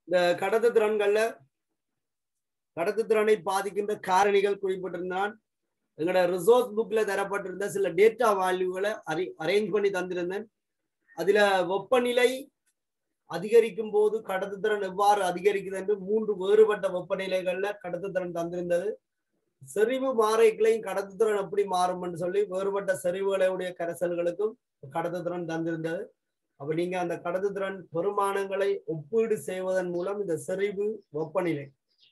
இந்த கடத்து திறன்கள்ல கடத்து திறனை பாதிக்கின்ற காரணிகள் குறிப்பிட்டிருந்தான் எங்களோட ரிசோர்ஸ் புக்ல தரப்பட்டிருந்த சில டேட்டா வேல்யூகளை அரே அரேஞ்ச் பண்ணி தந்திருந்தேன் அதுல வெப்பநிலை அதிகரிக்கும் போது கடத்துத்திறன் எவ்வாறு அதிகரிக்குது என்று மூன்று வேறுபட்ட வெப்பநிலைகள்ல கடத்துத்திறன் தந்திருந்தது செறிவு மாறைகளையும் கடத்துத்திறன் எப்படி மாறும்னு சொல்லி வேறுபட்ட செறிவுகளுடைய கரைசல்களுக்கும் கடத்துத்திறன் தந்திருந்தது அப்ப நீங்க அந்த கடத்துத்திறன் பெருமானங்களை ஒப்பீடு செய்வதன் மூலம் இந்த செறிவு வெப்பநிலை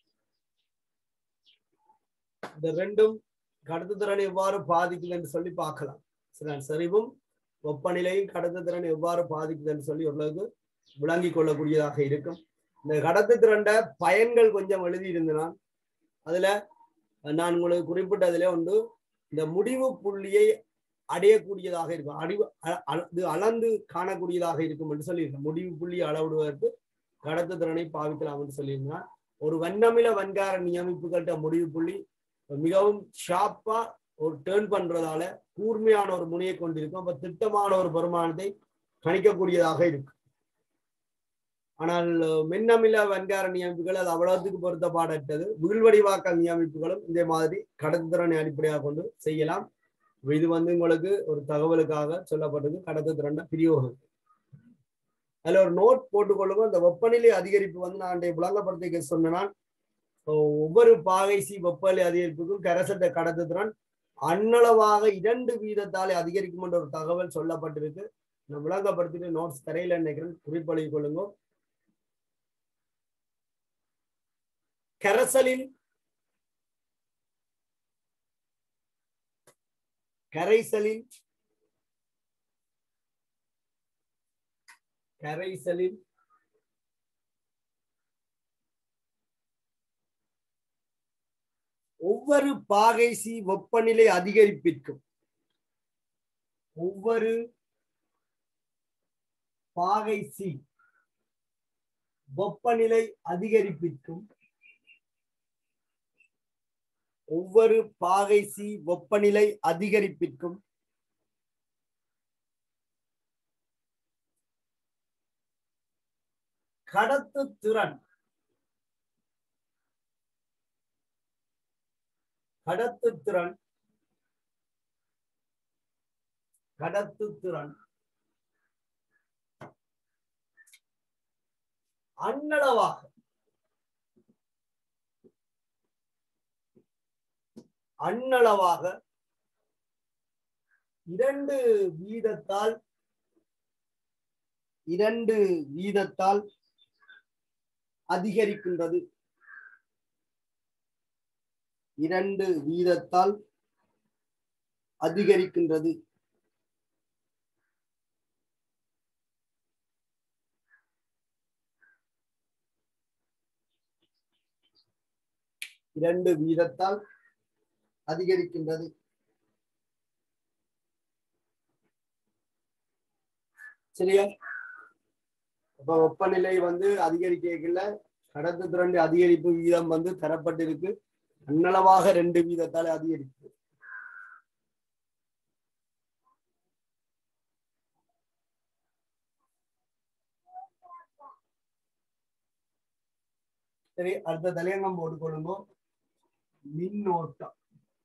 இந்த ரெண்டும் கடத்துத்திறன் எவ்வாறு பாதிக்குது என்று சொல்லி பார்க்கலாம் சரி செறிவும் வெப்பநிலையும் கடத்துத்திறன் எவ்வாறு பாதிக்குதுன்னு சொல்லி ஓரளவுக்கு விளங்கி கொள்ளக்கூடியதாக இருக்கும் இந்த கடத்து திரண்ட பயன்கள் கொஞ்சம் எழுதி இருந்தனால் அதுல நான் உங்களுக்கு குறிப்பிட்டதுல ஒன்று இந்த முடிவு புள்ளியை அடையக்கூடியதாக இருக்கும் அடிவு இது அளந்து காணக்கூடியதாக இருக்கும் என்று சொல்லியிருக்கேன் முடிவு புள்ளியை அளவிடுவதற்கு கடத்து திறனை பாவிக்கலாம் என்று சொல்லியிருந்தான் ஒரு வண்ணமில வன்கார நியமிப்புகள்கிட்ட முடிவு புள்ளி மிகவும் ஷார்ப்பா ஒரு டேர்ன் பண்றதால கூர்மையான ஒரு முனையை கொண்டிருக்கும் அப்ப திட்டமான ஒரு வருமானத்தை கணிக்கக்கூடியதாக இருக்கும் ஆனால் மின்னமில வன்கார நியமிப்புகள் அது அவ்வளவுக்கு பொருத்தப்பாடற்றது வீழ்வடிவாக்கல் நியமிப்புகளும் இதே மாதிரி கடத்துத்திறனை அடிப்படையாக கொண்டு செய்யலாம் இது வந்து உங்களுக்கு ஒரு தகவலுக்காக சொல்லப்பட்டது கடத்துத்திறன் பிரியோகம் அதுல ஒரு நோட் போட்டுக்கொள்ளுங்க அந்த வெப்பநிலை அதிகரிப்பு வந்து நான் விளங்கப்படுத்த சொன்னேன் ஒவ்வொரு பாகைசி வெப்பநிலை அதிகரிப்புக்கும் கரசட்ட கடத்துத்திறன் அன்னளவாக இரண்டு வீதத்தாலே அதிகரிக்கும் என்ற ஒரு தகவல் சொல்லப்பட்டிருக்கு நான் விளங்கப்படுத்திட்டு நோட்ஸ் தரையில நினைக்கிறேன் குறிப்பழி கொள்ளுங்க கரைசலில் கரைசலில் கரைசலில் ஒவ்வொரு பாகைசி வெப்பநிலை அதிகரிப்பிற்கும் ஒவ்வொரு பாகைசி வெப்பநிலை அதிகரிப்பிற்கும் ஒவ்வொரு பாகைசி வெப்பநிலை அதிகரிப்பிற்கும் கடத்து திறன் கடத்து திறன் கடத்து திறன் அன்னளவாக அன்னளவாக இரண்டு வீதத்தால் இரண்டு வீதத்தால் அதிகரிக்கின்றது இரண்டு வீதத்தால் அதிகரிக்கின்றது இரண்டு வீதத்தால் அதிகரிக்கின்றது சரியா அப்ப வெப்பநிலை வந்து அதிகரிக்கல கடத்து திரண்டு அதிகரிப்பு வீதம் வந்து தரப்பட்டிருக்கு அன்னளவாக ரெண்டு வீதத்தால் அதிகரிப்பு சரி அடுத்த தலையங்கம் போட்டுக்கொள்ளுங்க மின்னோட்டம்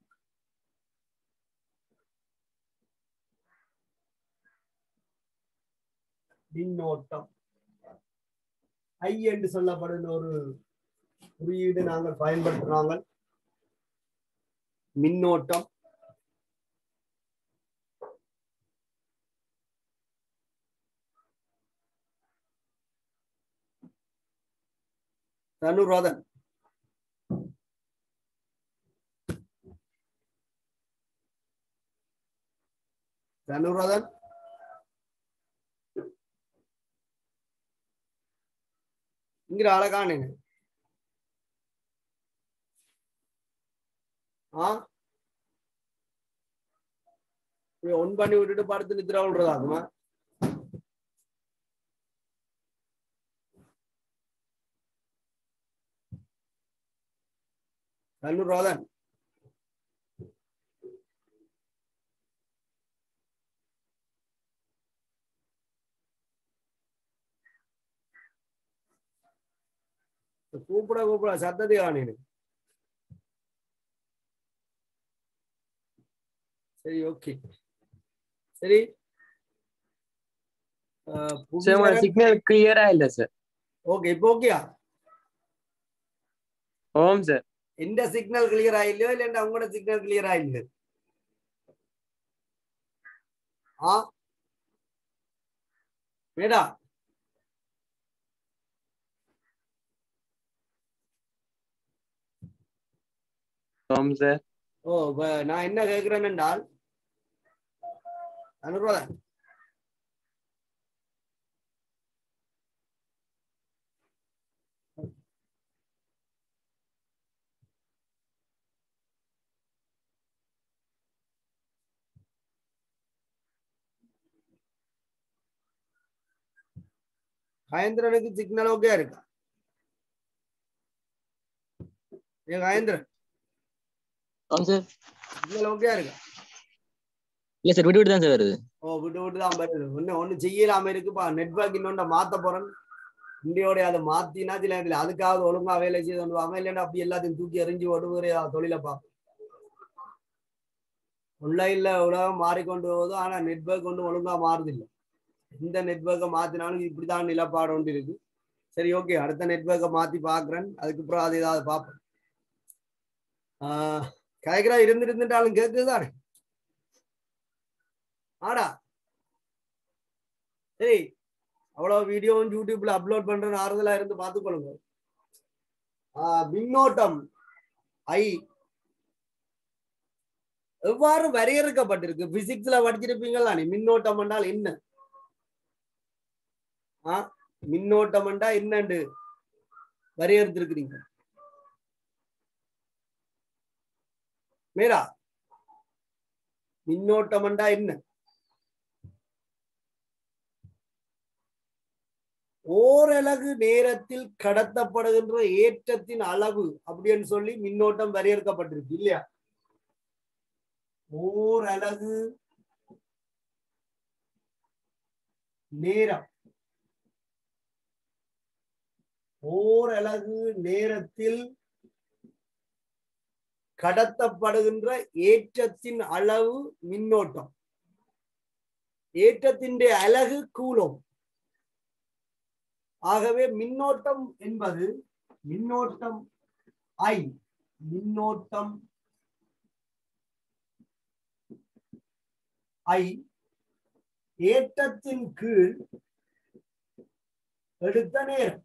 மின்னோட்டம் ஐ என்று சொல்லப்படுகிற ஒரு குறியீடு நாங்கள் பயன்படுத்துறாங்க மின்னோட்டம் தனுராதன் தனுராதன் இங்க அழகானுங்க ஆ ஒன் பண்ணி விட்டுட்டு படுத்து நித்திரா விடுறதாகுமா தனுராதன் கூப்பிட கூப்பிட சத்தத்தை காணேன் சரி ஓகே சரி சார் உங்களோட சிக்னல் கிளியரா இல்ல சார் ஓகே இப்போ ஓகேயா ஓம் சார் எந்த சிக்னல் கிளியர் ஆயில்லையோ இல்ல உங்களோட சிக்னல் கிளியர் ஆயில்லை ஆ மேடா ஓம் சார் ஓ இப்ப நான் என்ன கேட்கிறேன் என்றால் அனுராதன் கயந்திரனுக்கு சிக்னல் ஓகே இருக்கா ஏ கயந்திரன் ஆமாம் சார் சிக்னல் ஓகே இருக்கா இல்ல சார் விட்டு விட்டு தான் சார் வருது ஓ விட்டு விட்டு தான் வருது ஒன்னும் ஒன்றும் செய்யலாம இருக்குப்பா நெட்ஒர்க் இன்னொண்ட மாத்த போறேன் இந்தியோட அதை மாத்தினா சில நேரத்துல அதுக்காவது ஒழுங்கா வேலை செய்து கொண்டு வாங்க இல்லைன்னா அப்படி எல்லாத்தையும் தூக்கி எறிஞ்சு ஓட்டு வேற ஏதாவது தொழிலை பார்ப்போம் ஆன்லைன்ல உலகம் மாறிக்கொண்டு போகுது ஆனா நெட்ஒர்க் ஒன்றும் ஒழுங்கா மாறுதில்லை இந்த நெட்ஒர்க்கை மாத்தினாலும் இப்படிதான் நிலப்பாடு ஒன்று இருக்கு சரி ஓகே அடுத்த நெட்ஒர்க்கை மாத்தி பாக்குறேன் அதுக்கப்புறம் அது ஏதாவது பார்ப்பேன் ஆஹ் கேட்கிறா இருந்து இருந்துட்டாலும் கேட்குதானே ஆடா சரி அவ்வளவு வீடியோவும் யூடியூப்ல அப்லோட் பண்றேன்னு ஆறுதலா இருந்து பார்த்துக்கொள்ளுங்க ஆஹ் மின்னோட்டம் ஐ எவ்வாறு வரையறுக்கப்பட்டிருக்கு பிசிக்ஸ்ல படிச்சிருப்பீங்களா நீ மின்னோட்டம் என்றால் என்ன ஆ மின்னோட்டம் என்றா என்னண்டு வரையறுத்திருக்கிறீங்க மேரா மின்னோட்டம் என்றா என்ன ஓரலகு நேரத்தில் கடத்தப்படுகின்ற ஏற்றத்தின் அளவு அப்படின்னு சொல்லி மின்னோட்டம் வரையறுக்கப்பட்டிருக்கு இல்லையா ஓரலகு நேரம் ஓரலகு நேரத்தில் கடத்தப்படுகின்ற ஏற்றத்தின் அளவு மின்னோட்டம் ஏற்றத்தின் அலகு கூலோம் ஆகவே மின்னோட்டம் என்பது மின்னோட்டம் ஐ மின்னோட்டம் ஐ ஏற்றத்தின் கீழ் எடுத்த நேரம்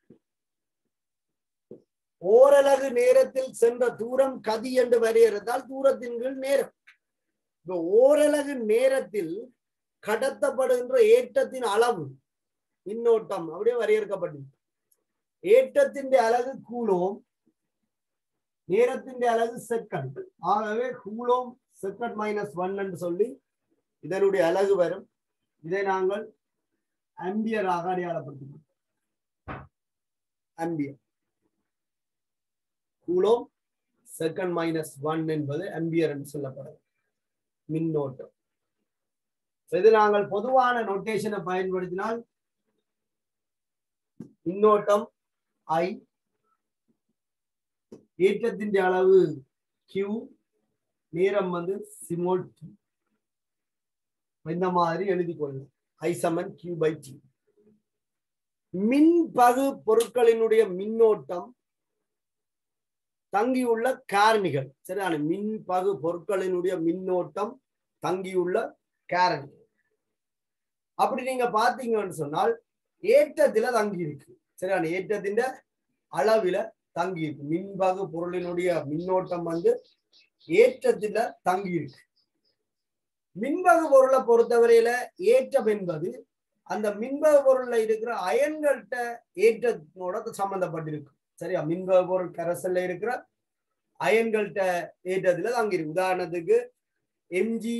ஓரலகு நேரத்தில் சென்ற தூரம் கதி என்று வரையறுத்தால் தூரத்தின் கீழ் நேரம் இப்ப ஓரலகு நேரத்தில் கடத்தப்படுகின்ற ஏற்றத்தின் அளவு மின்னோட்டம் அப்படியே வரையறுக்கப்பட்டது ஏற்றத்தின் அலகு கூலோம் நேரத்தின் அலகு செகண்ட் ஆகவே கூலோம் செகண்ட் மைனஸ் ஒன் என்று சொல்லி இதனுடைய அலகு வரும் இதை நாங்கள் அம்பியராக அடையாளப்படுத்தினோம் ampere coulomb second minus one என்பது அம்பியர் என்று சொல்லப்படுது மின்னோட்டம் இது நாங்கள் பொதுவான நோட்டேஷனை பயன்படுத்தினால் மின்னோட்டம் ஐ ஏற்றத்தின் அளவு கியூ நேரம் வந்து சிமோல் டி இந்த மாதிரி எழுதி கொள்ளலாம் ஐ சமன் கியூ பை டி மின்பகு பொருட்களினுடைய மின்னோட்டம் தங்கியுள்ள காரணிகள் சரியான மின்பகு பொருட்களினுடைய மின்னோட்டம் தங்கியுள்ள காரணிகள் அப்படி நீங்க பாத்தீங்கன்னு சொன்னால் ஏற்றத்துல தங்கி இருக்கு சரியான ஏற்றத்தின் அளவில தங்கி இருக்கு மின்பகு பொருளினுடைய மின்னோட்டம் வந்து ஏற்றத்துல தங்கி இருக்கு மின்பகு பொருளை பொறுத்தவரையில ஏற்றம் என்பது அந்த மின்பகு பொருள்ல இருக்கிற அயன்கள்கிட்ட ஏற்றத்தோட சம்பந்தப்பட்டிருக்கு சரியா மின்பகு பொருள் கரசல்ல இருக்கிற அயன்கள்கிட்ட ஏற்றத்துல தங்கி இருக்கு உதாரணத்துக்கு எம்ஜி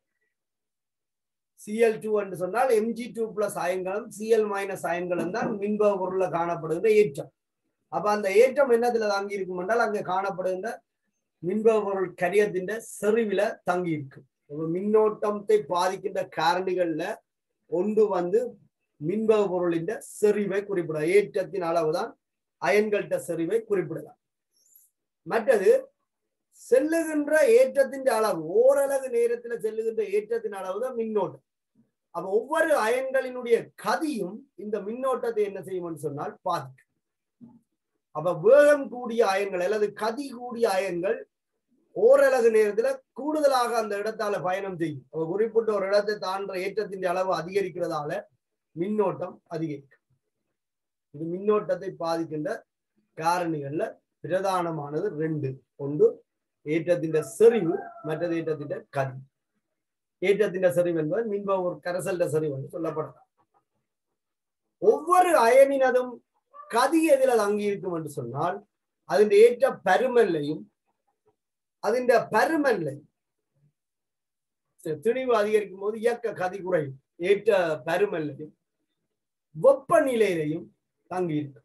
சிஎல் டூ என்று சொன்னால் எம்ஜி டூ பிளஸ் அயன்களும் சிஎல் மைனஸ் அயன்களும் தான் மின்பகு பொருள்ல காணப்படுகின்ற ஏற்றம் அப்ப அந்த ஏற்றம் என்னத்துல தங்கி இருக்கும் என்றால் அங்க காணப்படுகின்ற மின்பகு பொருள் கரியத்தின் செறிவில தங்கி இருக்கு மின்னோட்டத்தை பாதிக்கின்ற காரணிகள்ல ஒன்று வந்து மின்பகு பொருளின் செறிவை குறிப்பிடும் ஏற்றத்தின் அளவுதான் அயன்கள்ட செறிவை குறிப்பிடலாம் மற்றது செல்லுகின்ற ஏற்றத்தின் அளவு ஓரளவு நேரத்துல செல்லுகின்ற ஏற்றத்தின் அளவு தான் மின்னோட்டம் அப்ப ஒவ்வொரு அயன்களினுடைய கதியும் இந்த மின்னோட்டத்தை என்ன செய்யும்னு சொன்னால் பாதிக்கும் அப்ப வேகம் கூடிய அயன்கள் அல்லது கதி கூடிய அயன்கள் ஓரளவு நேரத்துல கூடுதலாக அந்த இடத்தால பயணம் செய்யும் அப்ப குறிப்பிட்ட ஒரு இடத்தை தாண்ட ஏற்றத்தின் அளவு அதிகரிக்கிறதால மின்னோட்டம் அதிகரிக்கும் இது மின்னோட்டத்தை பாதிக்கின்ற காரணிகள்ல பிரதானமானது ரெண்டு ஒன்று ஏற்றத்தின் செறிவு மற்றது ஏற்றத்தின் கதி ஏற்றத்தின் செறிவு என்பது மின்ப ஒரு கரசல்ட செறிவு என்று சொல்லப்படும் ஒவ்வொரு அயனினதும் கதி எதில் தங்கி இருக்கும் என்று சொன்னால் அதன் ஏற்ற பருமல்லையும் அதன் பருமன்லை திணிவு அதிகரிக்கும் போது இயக்க கதி குறையும் ஏற்ற பருமல்லையும் வெப்பநிலையிலையும் தங்கி இருக்கு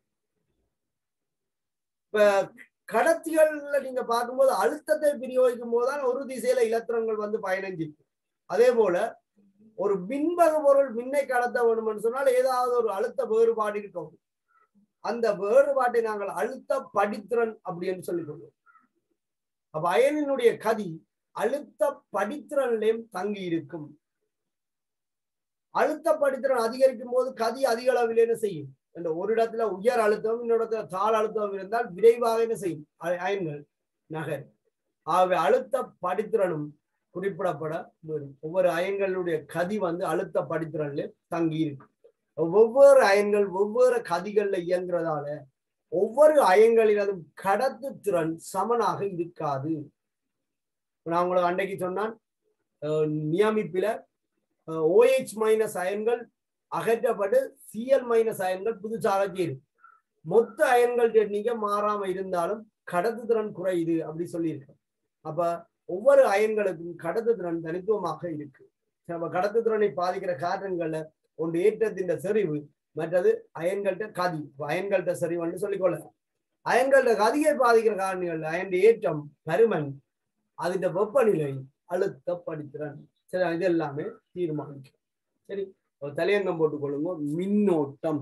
இப்ப கடத்திகள்ல நீங்க பார்க்கும்போது அழுத்தத்தை பிரயோகிக்கும் போதுதான் ஒரு திசையில இலத்திரங்கள் வந்து பயணம் செய்யும் அதே போல ஒரு மின்பக பொருள் மின்னை கடத்த வேணும்னு சொன்னால் ஏதாவது ஒரு அழுத்த வேறுபாடு இருக்கும் அந்த வேறுபாட்டை நாங்கள் அழுத்த படித்திறன் அப்படின்னு சொல்லிக் கொள்வோம் அப்ப அயனினுடைய கதி அழுத்த படித்திறனிலையும் தங்கி இருக்கும் அழுத்த படித்திறன் அதிகரிக்கும் போது கதி அதிக அளவில் என்ன செய்யும் இந்த ஒரு இடத்துல உயர் அழுத்தம் இன்னொரு இடத்துல தாழ் அழுத்தம் இருந்தால் விரைவாக என்ன செய்யும் அயன்கள் நகர் ஆகவே அழுத்த படித்திறனும் குறிப்பிடப்பட வேண்டும் ஒவ்வொரு அயன்களுடைய கதி வந்து அழுத்த படித்திறன்ல தங்கி இருக்கு ஒவ்வொரு அயன்கள் ஒவ்வொரு கதிகள்ல இயங்குறதால ஒவ்வொரு அயன்களினதும் கடத்து திறன் சமனாக இருக்காது நான் உங்களுக்கு அன்றைக்கு சொன்னான் நியமிப்பில ஓஹெச் மைனஸ் அயன்கள் அகற்றப்பட்டு சிஎல் மைனஸ் அயன்கள் புதுசாக சேரும் மொத்த அயன்கள் எண்ணிக்கை மாறாம இருந்தாலும் கடத்து திறன் குறையுது அப்படி சொல்லியிருக்கேன் அப்ப ஒவ்வொரு அயன்களுக்கும் கடத்து திறன் தனித்துவமாக இருக்கு நம்ம கடத்து திறனை பாதிக்கிற காரணங்கள்ல ஒன்று ஏற்றத்தின் செறிவு மற்றது அயன்கள்ட்ட கதி அயன்கள்ட்ட செறிவுன்னு சொல்லிக்கொள்ளலாம் அயன்கள்ட்ட கதியை பாதிக்கிற காரணிகள் அயன் ஏற்றம் பருமன் அதிന്റെ வெப்பநிலை அழுத்த படித்திறன் சரி இது எல்லாமே தீர்மானிக்கும் சரி ஒரு தலையங்கம் போட்டுக்கொள்ளுங்க மின்னோட்டம்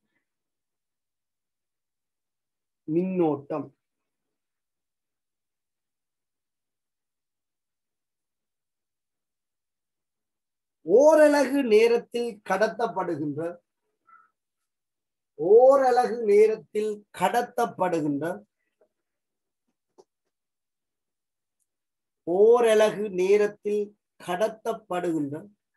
மின்னோட்டம் ஓரலகு நேரத்தில் கடத்தப்படுகின்ற ஓரலகு நேரத்தில் கடத்தப்படுகின்ற ஓரலகு நேரத்தில் கடத்தப்படுகின்ற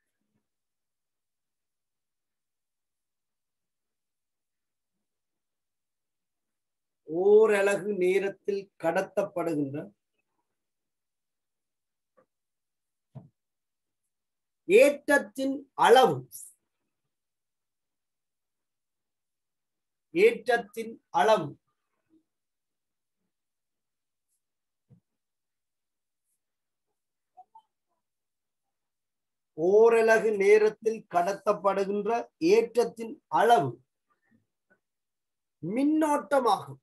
ஓரலகு நேரத்தில் கடத்தப்படுகின்ற ஏற்றத்தின் அளவு ஏற்றத்தின் அளவு ஓரலகு நேரத்தில் கடத்தப்படுகின்ற ஏற்றத்தின் அளவு மின்னோட்டமாகும்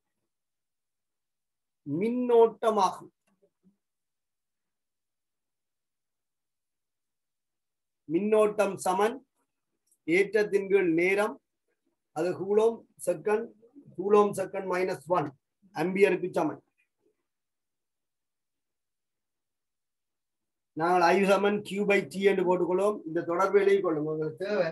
மின்னோட்டமாகும் மின்னோட்டம் சமன் ஏற்றத்தின் கீழ் நேரம் அது coulomb second coulomb second minus one அம்பியருக்கு சமன் நாங்கள் ஐ சமன் கியூ பை டி என்று போட்டுக்கொள்வோம் இந்த தொடர்பு எழுதி கொள்ளுங்க உங்களுக்கு தேவை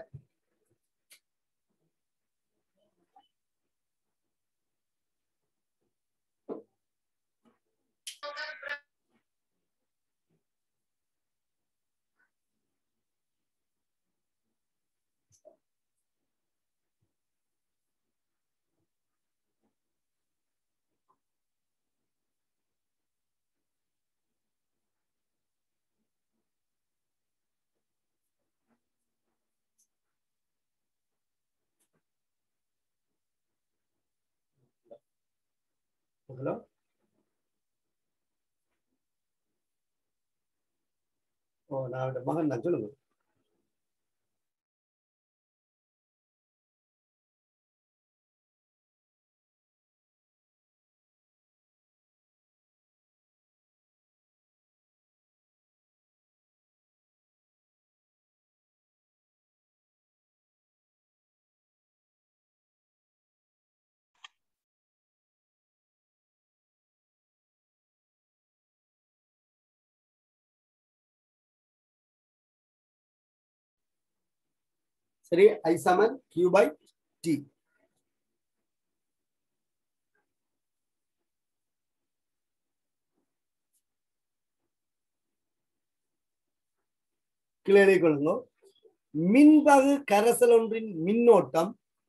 ஹலோ ஓ நான் மகன் தான் சொல்லுங்க சரி ஐ சமன் கியூ பை டி கிளறி கொள்ளுங்க மின்பகு கரைசல் ஒன்றின் மின்னோட்டம்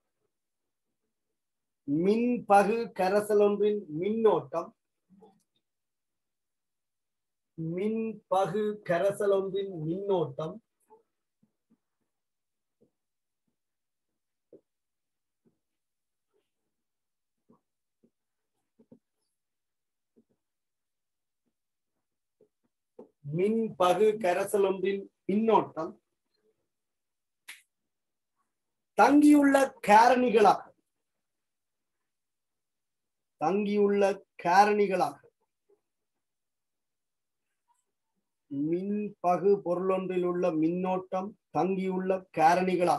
மின்பகு கரைசல் ஒன்றின் மின்னோட்டம் மின்பகு கரைசல் ஒன்றின் மின்னோட்டம் மின்பகு கரைசல் ஒன்றின் மின்னோட்டம் தங்கியுள்ள காரணிகளாக தங்கியுள்ள காரணிகளாக மின்பகு பொருளொன்றில் உள்ள மின்னோட்டம் தங்கியுள்ள காரணிகளாக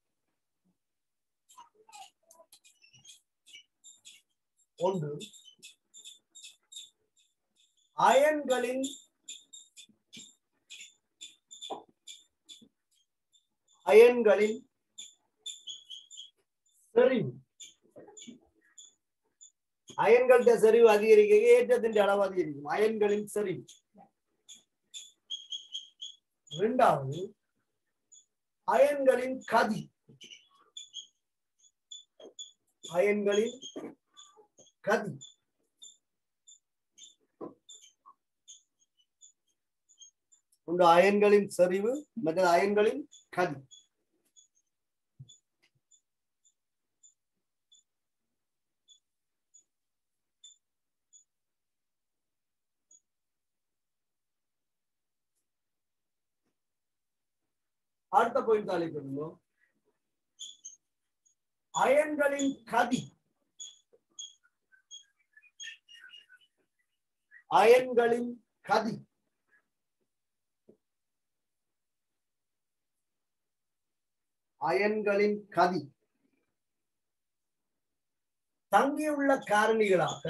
ஒன்று அயன்களின் அயன்களின் செறிவு அயன்கள செறிவு அதிகரிக்க ஏற்றத்தின் அளவு அதிகரிக்கும் அயன்களின் செறிவு இரண்டாவது அயன்களின் கதி அயன்களின் கதி ஒன்று அயன்களின் செறிவு மற்றது அயன்களின் கதி அடுத்த பாயிண்ட் அழைக்கணுங்க அயன்களின் கதி அயன்களின் கதி அயன்களின் கதி தங்கியுள்ள காரணிகளாக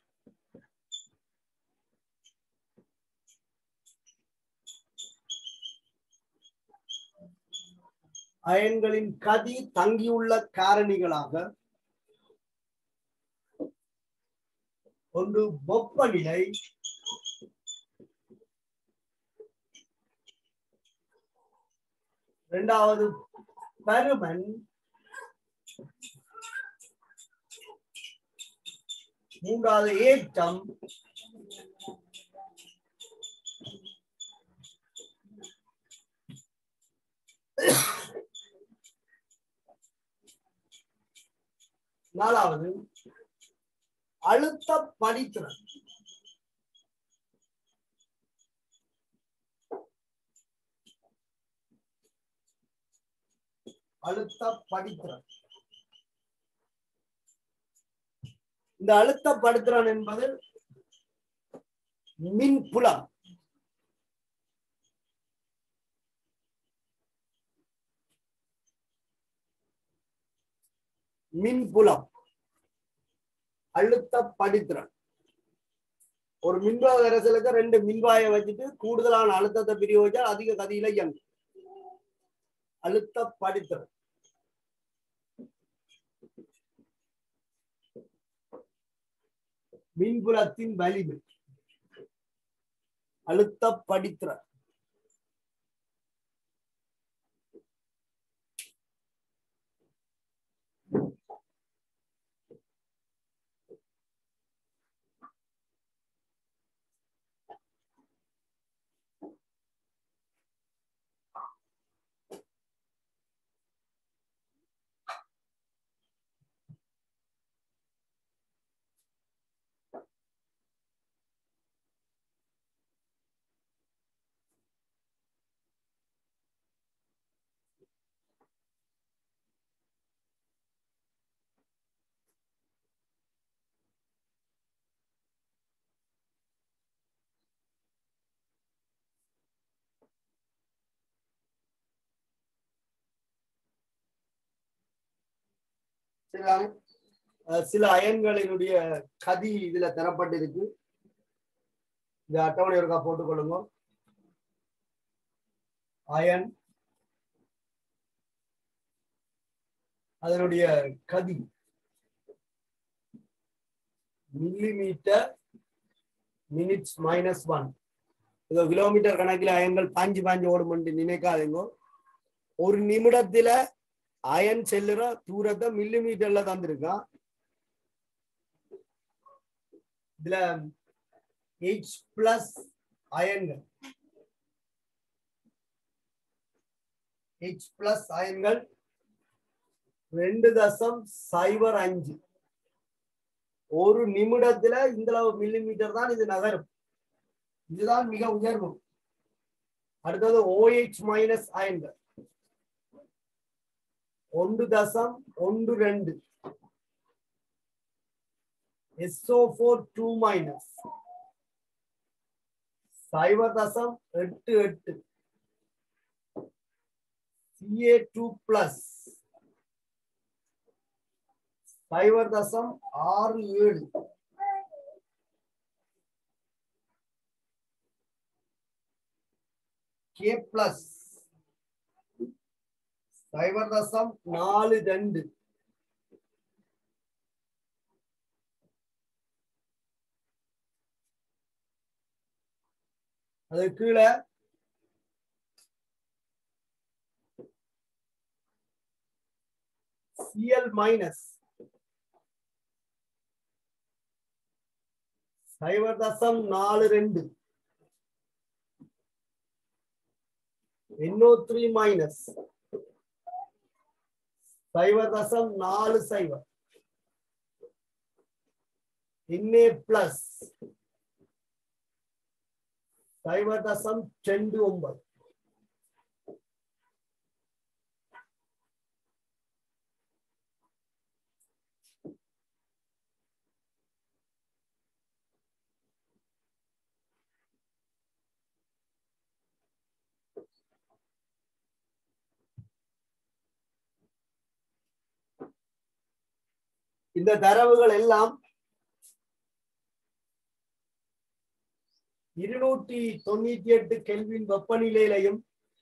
அயன்களின் கதி தங்கியுள்ள காரணிகளாக ஒன்று வெப்பநிலை இரண்டாவது பருமன் மூன்றாவது ஏற்றம் நாலாவது அழுத்த படித்திறன் அழுத்த படித்திறன் இந்த அழுத்த படுத்திறன் என்பது மின்புலம் மின்புலம் அழுத்த படித்திறன் ஒரு மின்வாய கரைசலுக்கு ரெண்டு மின்வாயை வச்சுட்டு கூடுதலான அழுத்தத்தை பிரியோஜா அதிக கதியில இயங்கும் அழுத்த படித்திறன் மின்புலத்தின் வலிமை அழுத்த படித்திறன் சரிதானே? அஹ் சில அயன்களினுடைய கதி இதுல தரப்பட்டிருக்கு இந்த அட்டவணை ஒருக்கா போட்டுக்கொள்ளுங்க அயன் அதனுடைய கதி மில்லிமீட்டர் மினிட்ஸ் மைனஸ் ஒன் இதோ கிலோமீட்டர் கணக்கில் அயன்கள் பாஞ்சு பாஞ்சு ஓடும் நினைக்காதீங்க ஒரு நிமிடத்துல அயன் செல்லுற தூரத்தை மில்லி மீட்டர்ல தந்திருக்கான் இதுல H பிளஸ் அயன்கள் H பிளஸ் அயன்கள் ரெண்டு தசம் சைபர் அஞ்சு ஒரு நிமிடத்துல இந்த மில்லி மீட்டர் தான் இது நகரும் இதுதான் மிக உயர்வு அடுத்தது OH மைனஸ் அயன்கள் ஒன்று தசம் ஒன்று ரெண்டு எஸ்ஓ ஃபோர் டூ மைனஸ் சைபர் தசம் எட்டு எட்டு சிஏ டூ பிளஸ் சைபர் தசம் ஆறு ஏழு கே பிளஸ் சைபர் தசம் நாலு ரெண்டு அது கீழே சிஎல் மைனஸ் சைபர் தசம் நாலு ரெண்டு எண்ணூ த்ரீ மைனஸ் சைபர் தசம் நாலு சைபர் என்ஏ பிளஸ் சைபர் தசம் ரெண்டு ஒன்பது இந்த தரவுகள் எல்லாம் இருநூற்றி தொண்ணூத்தி எட்டு கெல்வின் வெப்பநிலையிலையும்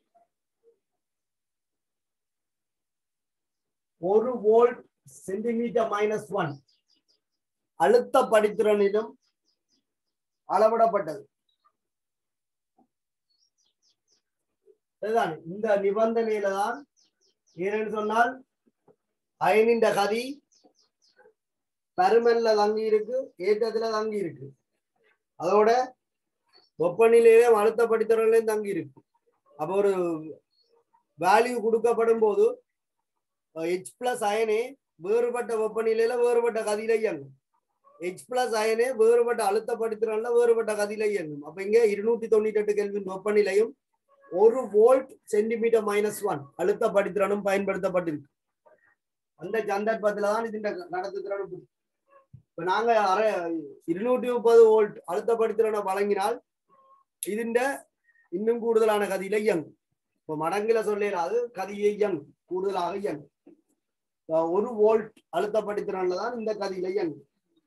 ஒரு வோல்ட் சென்டிமீட்டர் மைனஸ் ஒன் அழுத்த படித்திறனிலும் அளவிடப்பட்டது அதுதான் இந்த நிபந்தனையில தான் ஏனென்று சொன்னால் அயனின் கதி பருமன்ல தங்கி இருக்கு ஏற்றத்துல தங்கி இருக்கு அதோட வெப்பநிலையிலே அழுத்த படித்தரலையும் தங்கி இருக்கு அப்ப ஒரு வேல்யூ கொடுக்கப்படும் போது ஹெச் பிளஸ் அயனே வேறுபட்ட வெப்பநிலையில வேறுபட்ட கதியில இயங்கும் ஹெச் பிளஸ் அயனே வேறுபட்ட அழுத்த படித்திறன்ல வேறுபட்ட கதியில இயங்கும் அப்ப இங்க இருநூத்தி தொண்ணூத்தி எட்டு கெல்வின் வெப்பநிலையும் ஒரு வோல்ட் சென்டிமீட்டர் மைனஸ் ஒன் அழுத்த படித்திறனும் பயன்படுத்தப்பட்டிருக்கு அந்த சந்தர்ப்பத்துல தான் இது நடத்துத்திறன் இப்ப நாங்க அரை இருநூற்றி முப்பது வோல்ட் அழுத்தப்படுத்திறனை வழங்கினால் ഇതിന്റെ இன்னும் കൂടുതലാണ് கதியில இயங்கும் இப்ப மடங்குல சொல்லிடாது கதியை இயங்கும் கூடுதலாக இயங்கும் ஒரு வோல்ட் அழுத்தப்படுத்திறன்ல தான் இந்த கதியில இயங்கும்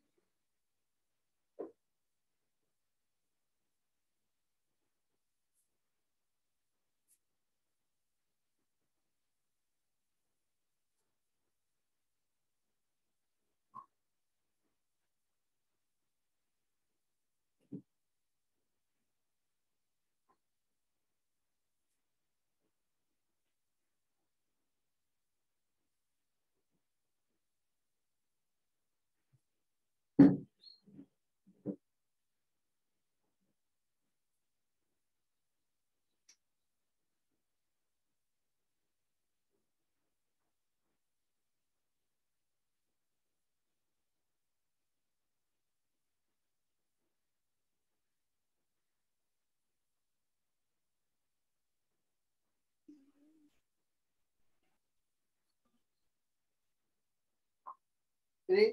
சரி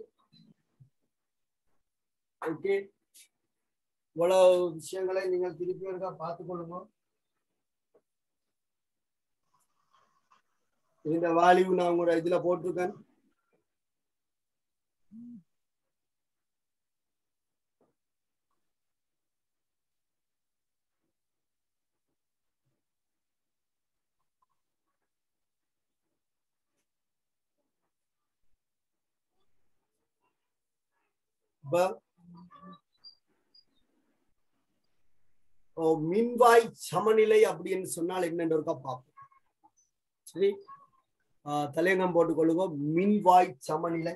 ஓகே இவ்வளவு விஷயங்களை நீங்கள் திருப்பி இருக்கா பார்த்துக் கொள்ளுங்க இந்த வாலிவு நான் உங்களோட இதுல போட்டிருக்கேன் அப்ப ஓ, மின்வாய் சமநிலை அப்படின்னு சொன்னால் என்னன்னு இருக்கா பார்ப்போம் சரி ஆஹ் தலையங்கம் போட்டுக் கொள்ளுவோம் மின்வாய் சமநிலை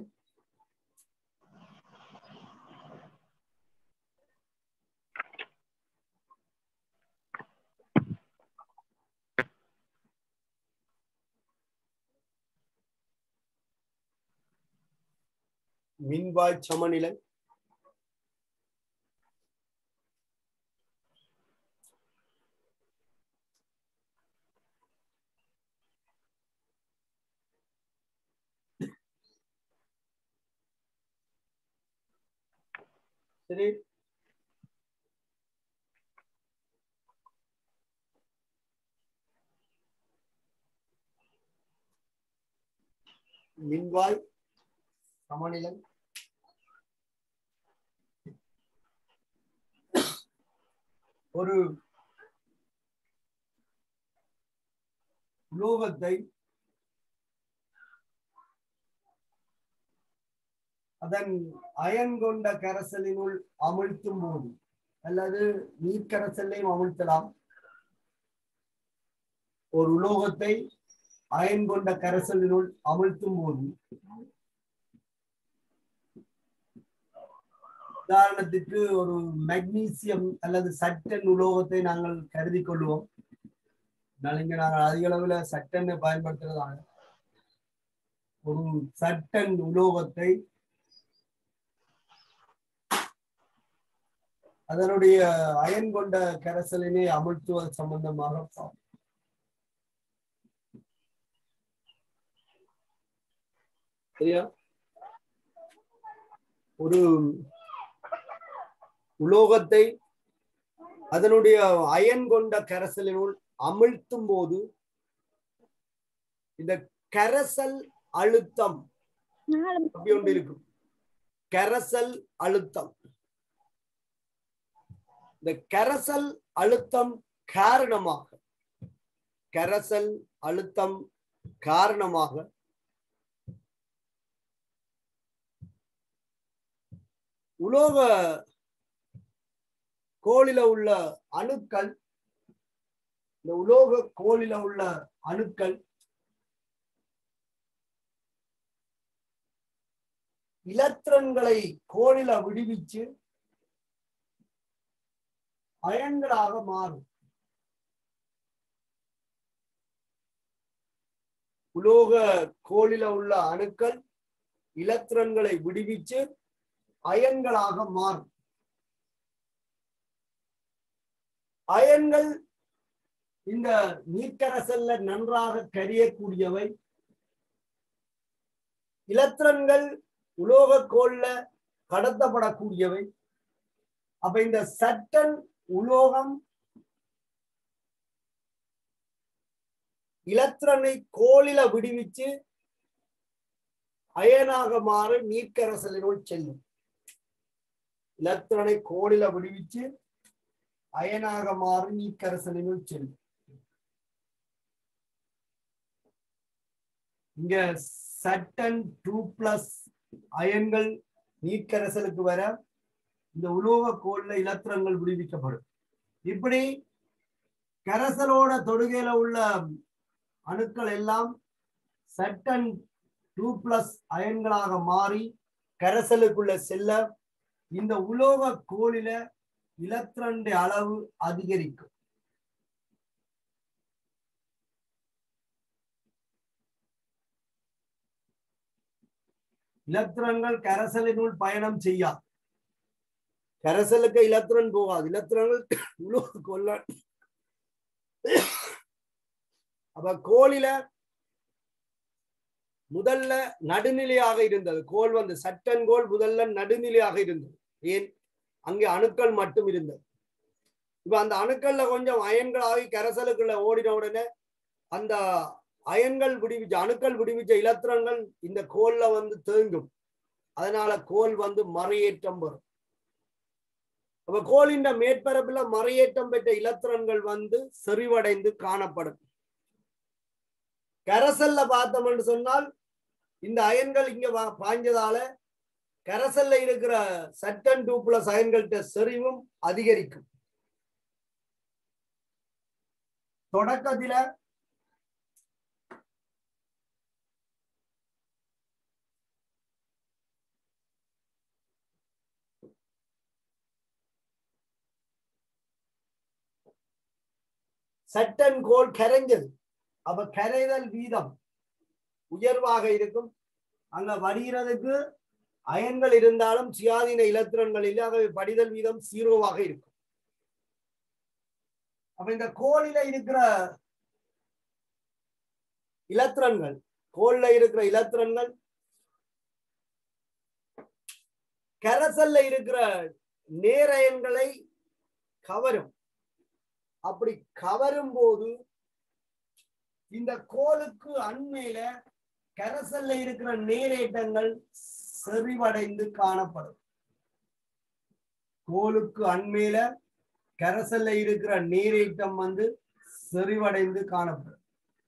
மின்வாய் சமநிலை சரி மின்வாய் சமநிலை ஒரு உலோகத்தை அதன் அயன் கொண்ட கரைசலினுள் அமிழ்த்தும் போது அல்லது நீர்க்கரைசலையும் அமிழ்த்தலாம் ஒரு உலோகத்தை அயன் கொண்ட கரைசலினுள் அமிழ்த்தும் போது உதாரணத்துக்கு ஒரு மெக்னீசியம் அல்லது சட்டன் உலோகத்தை நாங்கள் கருதி கொள்வோம் அதனால இங்க நாங்கள் அதிக அளவுல சட்டனை பயன்படுத்துறதால ஒரு சட்டன் உலோகத்தை அதனுடைய அயன் கொண்ட கரைசலினை அமிழ்த்துவது சம்பந்தமாக பார்ப்போம். சரியா ஒரு உலோகத்தை அதனுடைய அயன் கொண்ட கரைசலினுள் அமிழ்த்தும் போது இந்த கரைசல் அழுத்தம் அப்படி ஒன்று இருக்கும் கரைசல் அழுத்தம் இந்த கரைசல் அழுத்தம் காரணமாக கரைசல் அழுத்தம் காரணமாக உலோக கோளில உள்ள அணுக்கள் இந்த உலோக கோளில உள்ள அணுக்கள் இலத்திரன்களை கோளில விடுவிச்சு அயன்களாக மாறும் உலோக கோளில உள்ள அணுக்கள் இலத்திரன்களை விடுவிச்சு அயன்களாக மாறும் அயன்கள் இந்த நீர்க்கரசல்ல நன்றாக கரியக்கூடியவை இலத்திரன்கள் உலோக கோல்ல கடத்தப்படக்கூடியவை அப்ப இந்த சட்டன் உலோகம் இலத்திரனை கோளில விடுவிச்சு அயனாக மாற நீர்க்கரசலினுள் செல்லும் இலத்திரனை கோளில விடுவிச்சு அயனாக மாறி நீர்க்கரசலினுள் செல்லும் இங்க சட்டன் டூ பிளஸ் அயன்கள் நீர்க்கரசலுக்கு வர இந்த உலோக கோல்ல இலத்திரங்கள் விடுவிக்கப்படும் இப்படி கரைசலோட தொடுகையில உள்ள அணுக்கள் எல்லாம் சட்டன் டூ பிளஸ் அயன்களாக மாறி கரைசலுக்குள்ள செல்ல இந்த உலோக கோலில இலத்திரண்ட அளவு அதிகரிக்கும் இலத்திரன்கள் கரைசலினுள் பயணம் செய்யா கரைசலுக்கு இலத்திரன் போகாது இலத்திரன்கள் உலோக கொல்ல அப்ப கோலில முதல்ல நடுநிலையாக இருந்தது கோல் வந்து சட்டன் கோல் முதல்ல நடுநிலையாக இருந்தது ஏன் அங்கே அணுக்கள் மட்டும் இருந்தது இப்ப அந்த அணுக்கள்ல கொஞ்சம் அயன்களாகி கரைசலுக்குள்ள ஓடின உடனே அந்த அயன்கள் விடுவிச்ச அணுக்கள் விடுவிச்ச இலத்திரங்கள் இந்த கோல்ல வந்து தேங்கும் அதனால கோல் வந்து மறையேற்றம் வரும் அப்ப கோலின் மேற்பரப்புல மறையேற்றம் பெற்ற இலத்திரன்கள் வந்து செறிவடைந்து காணப்படும் கரைசல்ல பார்த்தோம்னு சொன்னால் இந்த அயன்கள் இங்க வா- பாய்ஞ்சதால கரைசல்ல இருக்கிற சட்டன் டூ பிளஸ் அயன்கள்ட்ட செறிவும் அதிகரிக்கும் தொடக்கத்தில சட்டன் கோல் கரைஞ்சது அப்ப கரைதல் வீதம் உயர்வாக இருக்கும் அங்க வடிகிறதுக்கு அயன்கள் இருந்தாலும் சுயாதீன இலத்திரன்கள் இல்லை ஆகவே படிதல் வீதம் சீரோவாக இருக்கும் அப்ப இந்த கோளில இருக்கிற இலத்திரன்கள் கோல்ல இருக்கிற இலத்திரன்கள் கரசல்ல இருக்கிற நேரயன்களை கவரும் அப்படி கவரும் போது இந்த கோலுக்கு அண்மையில கரசல்ல இருக்கிற நேரேட்டங்கள் செறிவடைந்து காணப்படும் கோலுக்கு அண்மையில கரசல்ல இருக்கிற நீரேட்டம் வந்து செறிவடைந்து காணப்படும்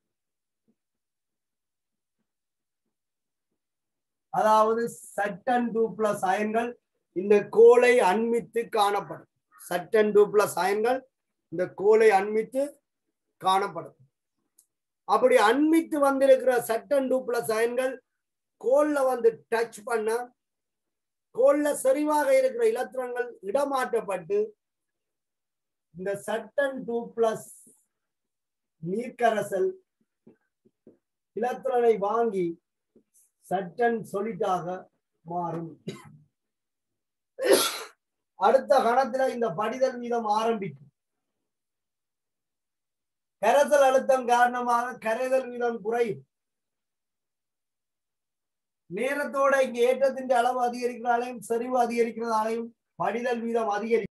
அதாவது சட்டன் டூ பிளஸ் அயன்கள் இந்த கோலை அண்மித்து காணப்படும் சட்டன் டூ பிளஸ் அயன்கள் இந்த கோலை அண்மித்து காணப்படும் அப்படி அண்மித்து வந்திருக்கிற சட்டன் டூ பிளஸ் அயன்கள் கோல்ல வந்து டச் பண்ண கோல்ல செறிவாக இருக்கிற இலத்திரங்கள் இடமாற்றப்பட்டு இந்த சட்டன் டூ பிளஸ் நீர்க்கரசல் இலத்திரனை வாங்கி சட்டன் சொலிட்டாக மாறும் அடுத்த கணத்துல இந்த படிதல் வீதம் ஆரம்பிக்கும் கரைசல் அழுத்தம் காரணமாக கரைதல் வீதம் குறையும் நேரத்தோட இங்க ஏற்றத்தின் அளவு அதிகரிக்கிறதாலையும் செறிவு அதிகரிக்கிறதாலையும் படிதல் வீதம் அதிகரிக்கும்